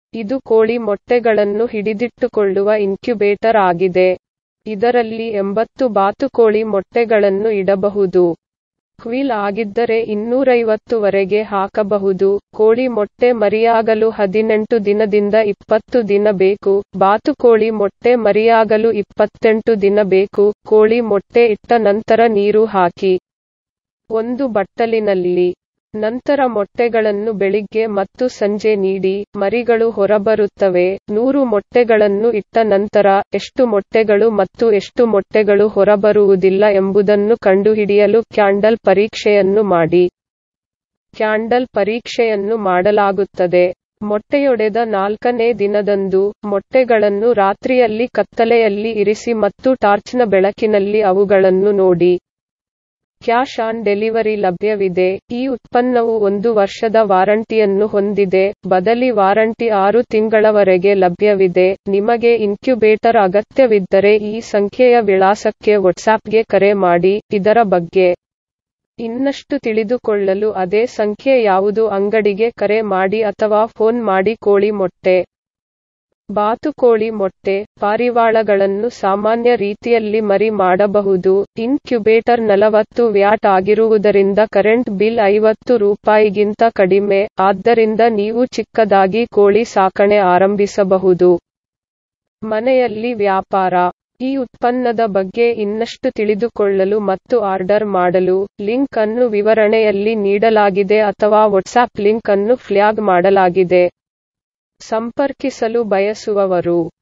ಇದು ಕೋಳಿ ಮೊಟ್ಟೆಗಳನ್ನು ಹಿಡಿದಿಟ್ಟುಕೊಳ್ಳುವ ಇನ್ಕ್ಯುಬೇಟರ್ ಆಗಿದೆ. ಇದರಲ್ಲಿ 80 ಬಾತುಕೋಳಿ ಮೊಟ್ಟೆಗಳನ್ನು ಇಡಬಹುದು. ಕ್ವೀಲ್ ಆಗಿದ್ದರೆ 250 ವರೆಗೆ ಹಾಕಬಹುದು. ಕೋಳಿ ಮೊಟ್ಟೆ ಮರಿಯಾಗಲು 18 ದಿನದಿಂದ 20 ದಿನ ಬೇಕು. ಬಾತುಕೋಳಿ ಮೊಟ್ಟೆ ಮರಿಯಾಗಲು 28 ದಿನ ಬೇಕು. ಕೋಳಿ ಮೊಟ್ಟೆ ಇಟ್ಟ ನಂತರ ನೀರು ಹಾಕಿ. ಒಂದು ಬಟ್ಟಲಿನಲ್ಲಿ. ನಂತರ ಮೊಟ್ಟೆಗಳನ್ನು ಬೆಳಿಗ್ಗೆ ಮತ್ತು ಸಂಜೆ ನೀಡಿ. ಮರಿಗಳು ಹೊರಬರುತ್ತವೆ. 100 ಮೊಟ್ಟೆಗಳನ್ನು ಇಟ್ಟ ನಂತರ, ಎಷ್ಟು ಮೊಟ್ಟೆಗಳು ಮತ್ತು ಎಷ್ಟು ಮೊಟ್ಟೆಗಳು ಹೊರಬರುವುದಿಲ್ಲ ಎಂಬುದನ್ನು ಕಂಡುಹಿಡಿಯಲು ಕ್ಯಾಂಡಲ್ ಪರೀಕ್ಷೆಯನ್ನು ಮಾಡಿ. ಕ್ಯಾಂಡಲ್ ಪರೀಕ್ಷೆಯನ್ನು ಮಾಡಲಾಗುತ್ತದೆ. ಮೊಟ್ಟೆಯೊಡೆದ ನಾಲ್ಕನೇ ದಿನದಂದು, ಮೊಟ್ಟೆಗಳನ್ನು ರಾತ್ರಿಯಲ್ಲಿ ಕತ್ತಲೆಯಲ್ಲಿ ಇರಿಸಿ ಮತ್ತು ಟಾರ್ಚ್ನ ಬೆಳಕಿನಲ್ಲಿ ಅವುಗಳನ್ನು ನೋಡಿ. ಕ್ಯಾಶ್ ಆನ್ ಡೆಲಿವರಿ ಲಭ್ಯವಿದೆ. ಈ ಉತ್ಪನ್ನವು ಒಂದು ವರ್ಷದ ವಾರಂಟಿಯನ್ನು ಹೊಂದಿದೆ. ಬದಲಿ ವಾರಂಟಿ ಆರು ತಿಂಗಳವರೆಗೆ ಲಭ್ಯವಿದೆ. ನಿಮಗೆ ಇನ್ಕ್ಯುಬೇಟರ್ ಅಗತ್ಯವಿದ್ದರೆ ಈ ಸಂಖ್ಯೆಯ ವಿಳಾಸಕ್ಕೆ ವಾಟ್ಸಾಪ್ಗೆ ಕರೆ ಮಾಡಿ. ಇದರ ಬಗ್ಗೆ ಇನ್ನಷ್ಟು ತಿಳಿದುಕೊಳ್ಳಲು ಅದೇ ಸಂಖ್ಯೆ ಯಾವುದು ಅಂಗಡಿಗೆ ಕರೆ ಮಾಡಿ ಅಥವಾ ಫೋನ್ ಮಾಡಿ ಕೋಳಿ ಮೊಟ್ಟೆ, ಬಾತುಕೋಳಿ ಮೊಟ್ಟೆ, ಪಾರಿವಾಳಗಳನ್ನು ಸಾಮಾನ್ಯ ರೀತಿಯಲ್ಲಿ ಮರಿ ಮಾಡಬಹುದು. ಇನ್ಕ್ಯುಬೇಟರ್ 40 ವ್ಯಾಟ್ ಆಗಿರುವುದರಿಂದ ಕರೆಂಟ್ ಬಿಲ್ 50 ರೂಪಾಯಿಗಿಂತ ಕಡಿಮೆ, ಆದ್ದರಿಂದ ನೀವು ಚಿಕ್ಕದಾಗಿ ಕೋಳಿ ಸಾಕಣೆ ಆರಂಭಿಸಬಹುದು. ಮನೆಯಲ್ಲಿ ವ್ಯಾಪಾರ ಈ ಉತ್ಪನ್ನದ ಬಗ್ಗೆ ಇನ್ನಷ್ಟು ತಿಳಿದುಕೊಳ್ಳಲು ಮತ್ತು ಆರ್ಡರ್ ಮಾಡಲು, ಲಿಂಕ್ ಅನ್ನು ವಿವರಣೆಯಲ್ಲಿ ನೀಡಲಾಗಿದೆ ಅಥವಾ ವಾಟ್ಸಾಪ್ ಲಿಂಕ್ ಅನ್ನು ಫ್ಲ್ಯಾಗ್ ಮಾಡಲಾಗಿದೆ. ಸಂಪರ್ಕಿಸಲು ಬಯಸುವವರು